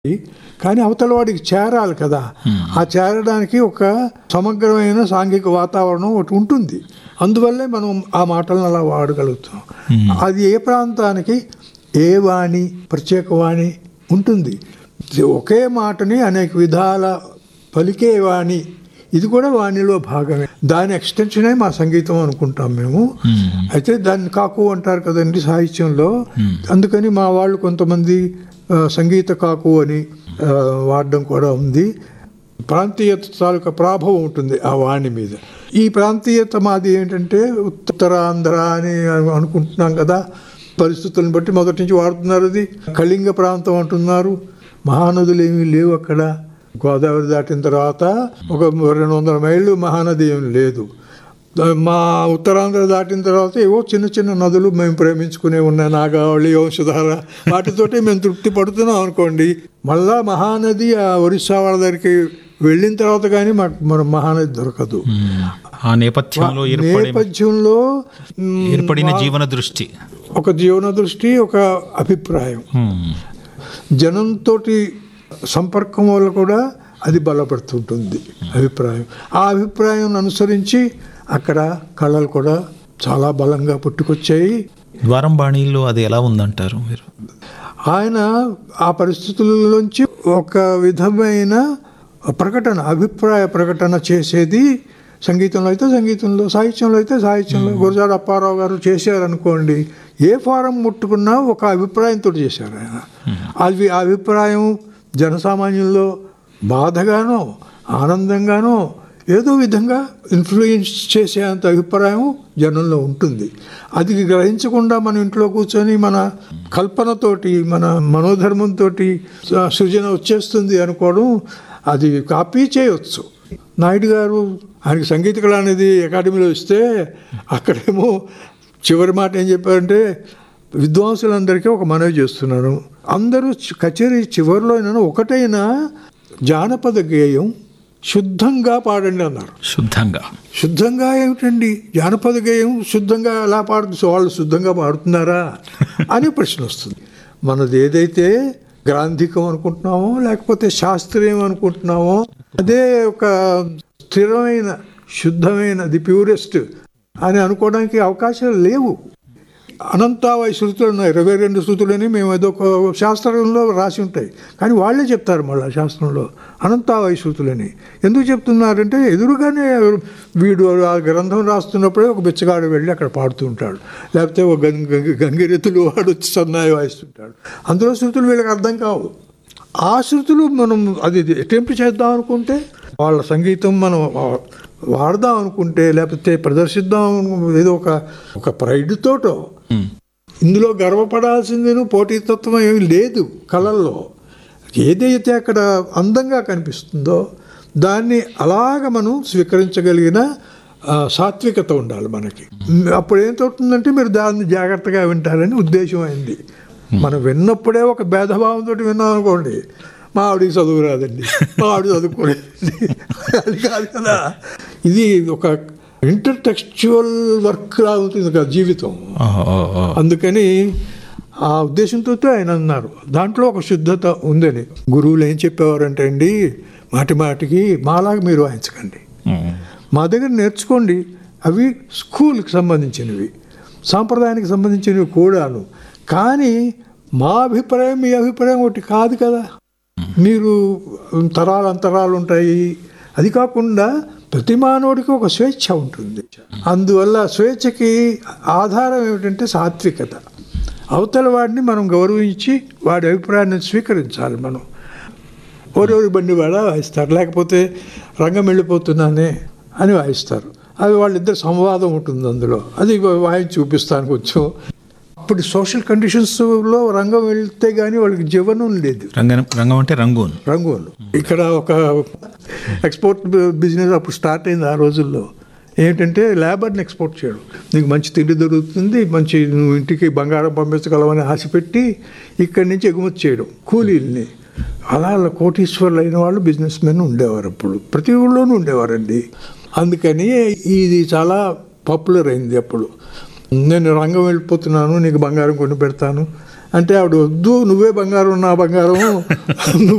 కానీ అవతల వాడికి చేరాలి కదా ఆ చేరడానికి ఒక సమగ్రమైన సాంఘిక వాతావరణం ఒకటి ఉంటుంది అందువల్లే మనం ఆ మాటలను అలా వాడగలుగుతాం అది ఏ ప్రాంతానికి ఏ వాణి ప్రత్యేక వాణి ఉంటుంది ఇది ఒకే మాటని అనేక విధాల పలికే వాణి ఇది కూడా వాణిలో భాగమే దాని ఎక్స్టెన్షనే మా సంగీతం అనుకుంటాం మేము అయితే దాన్ని కాకు అంటారు కదండి సాహిత్యంలో అందుకని మా వాళ్ళు కొంతమంది ఆ, సంగీత కాకు అని ఆ, వాడడం కూడా ఉంది ప్రాంతీయత తాలూకా ప్రభావం ఉంటుంది ఆ వాణి మీద ఈ ప్రాంతీయత మాది ఏంటంటే ఉత్తరాంధ్ర అని అనుకుంటున్నాం కదా పరిస్థితులను బట్టి మొదటి నుంచి వాడుతున్నారు అది కళింగ ప్రాంతం అంటున్నారు మహానదులు ఏమీ లేవు అక్కడ గోదావరి దాటిన తర్వాత ఒక రెండు వందల మైళ్ళు మహానది ఏమి లేదు మా ఉత్తరాంధ్ర దాటిన తర్వాత ఏవో చిన్న చిన్న నదులు మేము ప్రేమించుకునే ఉన్నాయి నాగావళి వంశధార వాటితోటి మేము తృప్తి పడుతున్నాం అనుకోండి మళ్ళా మహానది ఆ ఒరిస్సా వాళ్ళ దగ్గరికి వెళ్ళిన తర్వాత కానీ మాకు మన మహానది దొరకదు ఆ నేపథ్యంలో ఏర్పడే నేపథ్యంలో మ్, ఏర్పడిన జీవన దృష్టి ఒక జీవన దృష్టి ఒక అభిప్రాయం హ్మ్. జనంతో సంపర్కం వల్ల కూడా అది బలపడుతుంటుంది అభిప్రాయం ఆ అభిప్రాయం అనుసరించి అక్కడ కళలు కూడా చాలా బలంగా పుట్టుకొచ్చాయి ద్వారం బాణీల్లో అది ఎలా ఉందంటారు మీరు ఆయన ఆ పరిస్థితుల్లోంచి ఒక విధమైన ప్రకటన అభిప్రాయ ప్రకటన చేసేది సంగీతంలో అయితే సంగీతంలో సాహిత్యంలో అయితే సాహిత్యంలో గురజాడ అప్పారావు గారు చేశారనుకోండి ఏ ఫారం ముట్టుకున్నా ఒక అభిప్రాయంతో చేశారు ఆయన అది ఆ అభిప్రాయం జనసామాన్యంలో బాధగానో ఆనందంగానో ఏదో విధంగా ఇన్ఫ్లుయెన్స్ చేసేంత అభిప్రాయం జనంలో ఉంటుంది అది గ్రహించకుండా మన ఇంట్లో కూర్చొని మన కల్పనతోటి మన మనోధర్మంతో సృజన వచ్చేస్తుంది అనుకోవడం అది కాపీ చేయవచ్చు నాయుడు గారు ఆయనకి సంగీత కళ అనేది అకాడమీలో ఇస్తే అక్కడేమో చివరి మాట ఏం చెప్పారంటే విద్వాంసులందరికీ ఒక మనవి చేస్తున్నాను అందరూ చి- కచేరీ చివరిలో అయినా ఒకటైనా జానపద గేయం శుద్ధంగా పాడండి అన్నారు శుద్ధంగా శుద్ధంగా ఏమిటండి జానపద గేయం శుద్ధంగా ఎలా పాడుతుంది వాళ్ళు శుద్ధంగా పాడుతున్నారా అని ప్రశ్న వస్తుంది మనది ఏదైతే గ్రాంధికం అనుకుంటున్నామో లేకపోతే శాస్త్రీయం అనుకుంటున్నామో అదే ఒక స్థిరమైన శుద్ధమైన ది ప్యూరెస్ట్ అని అనుకోవడానికి అవకాశాలు లేవు అనంతావై శృతులు ఉన్నాయి ఇరవై రెండు శృతులని మేము ఏదో ఒక శాస్త్రంలో రాసి ఉంటాయి కానీ వాళ్ళే చెప్తారు మళ్ళీ శాస్త్రంలో అనంతావై శృతులని ఎందుకు చెప్తున్నారంటే ఎదురుగానే వీడు ఆ గ్రంథం రాస్తున్నప్పుడే ఒక బిచ్చగాడు వెళ్ళి అక్కడ పాడుతూ ఉంటాడు లేకపోతే ఒక గంగ గంగ- గంగిరెతులు వాడు వచ్చి సన్నాయి వాయిస్తుంటాడు అందులో శృతులు వీళ్ళకి అర్థం కావు ఆ శృతులు మనం అది అటెంప్ట్ చేద్దాం అనుకుంటే వాళ్ళ సంగీతం మనం వా- వాడదాం అనుకుంటే లేకపోతే ప్రదర్శిద్దాం అను- ఏదో ఒక ఒక ప్రైడ్ తోటో ఇందులో గర్వపడాల్సిందేను పోటీతత్వం ఏమీ లేదు కళల్లో ఏదైతే అక్కడ అందంగా కనిపిస్తుందో దాన్ని అలాగ మనం స్వీకరించగలిగిన ఆ, సాత్వికత ఉండాలి మనకి అప్పుడు ఏమవుతుందంటే మీరు దాన్ని జాగ్రత్తగా వింటారని ఉద్దేశం అయింది మనం విన్నప్పుడే ఒక భేదభావంతో విన్నాం అనుకోండి మా ఆవిడికి చదువు రాదండి మా ఆవిడ చదువుకోలేదండి అది కాదు కదా ఇది ఒక ఇంటర్ టెక్స్చువల్ వర్క్ లా ఉంటుంది కదా జీవితం ఓ, ఓ, ఓ. అందుకని ఆ ఉద్దేశంతో ఆయన అన్నారు దాంట్లో ఒక శుద్ధత ఉందని గురువులు ఏం చెప్పేవారంటే అండి మాటి మాటికి మాలాగా మీరు వాయించకండి హ్మ్. మా దగ్గర నేర్చుకోండి అవి స్కూల్కి సంబంధించినవి సాంప్రదాయానికి సంబంధించినవి కూడాను కానీ మా అభిప్రాయం మీ అభిప్రాయం ఒకటి కాదు కదా మీరు తరాలు అంతరాలు ఉంటాయి అది కాకుండా ప్రతి మానవుడికి ఒక స్వేచ్ఛ ఉంటుంది అందువల్ల స్వేచ్ఛకి ఆధారం ఏమిటంటే సాత్వికత అవతల వాడిని మనం గౌరవించి వాడి అభిప్రాయాన్ని స్వీకరించాలి మనం ఓరెవరి బండి వాడ వాయిస్తారు లేకపోతే రంగం వెళ్ళిపోతున్నానే అని వాయిస్తారు అది వాళ్ళిద్దరు సంవాదం ఉంటుంది అందులో అది వాయించి చూపిస్తాను కొంచెం అప్పుడు సోషల్ కండిషన్స్లో రంగం వెళ్తే కానీ వాళ్ళకి జీవనం లేదు రంగం రంగం అంటే రంగూన్ రంగోలు ఇక్కడ ఒక ఎక్స్పోర్ట్ బిజినెస్ అప్పుడు స్టార్ట్ అయింది ఆ రోజుల్లో ఏంటంటే లేబర్ని ఎక్స్పోర్ట్ చేయడం నీకు మంచి తిండి దొరుకుతుంది మంచి నువ్వు ఇంటికి బంగారం పంపించగలవని ఆశ పెట్టి ఇక్కడి నుంచి ఎగుమతి చేయడం కూలీల్ని అలా అలా కోటీశ్వర్లు అయిన వాళ్ళు బిజినెస్ మెన్ ఉండేవారు అప్పుడు ప్రతి ఊళ్ళోనూ ఉండేవారండి అందుకని ఇది చాలా పాపులర్ అయింది అప్పుడు నేను రంగం వెళ్ళిపోతున్నాను నీకు బంగారం కొని పెడతాను అంటే ఆవిడ వద్దు నువ్వే బంగారం నా బంగారం నువ్వు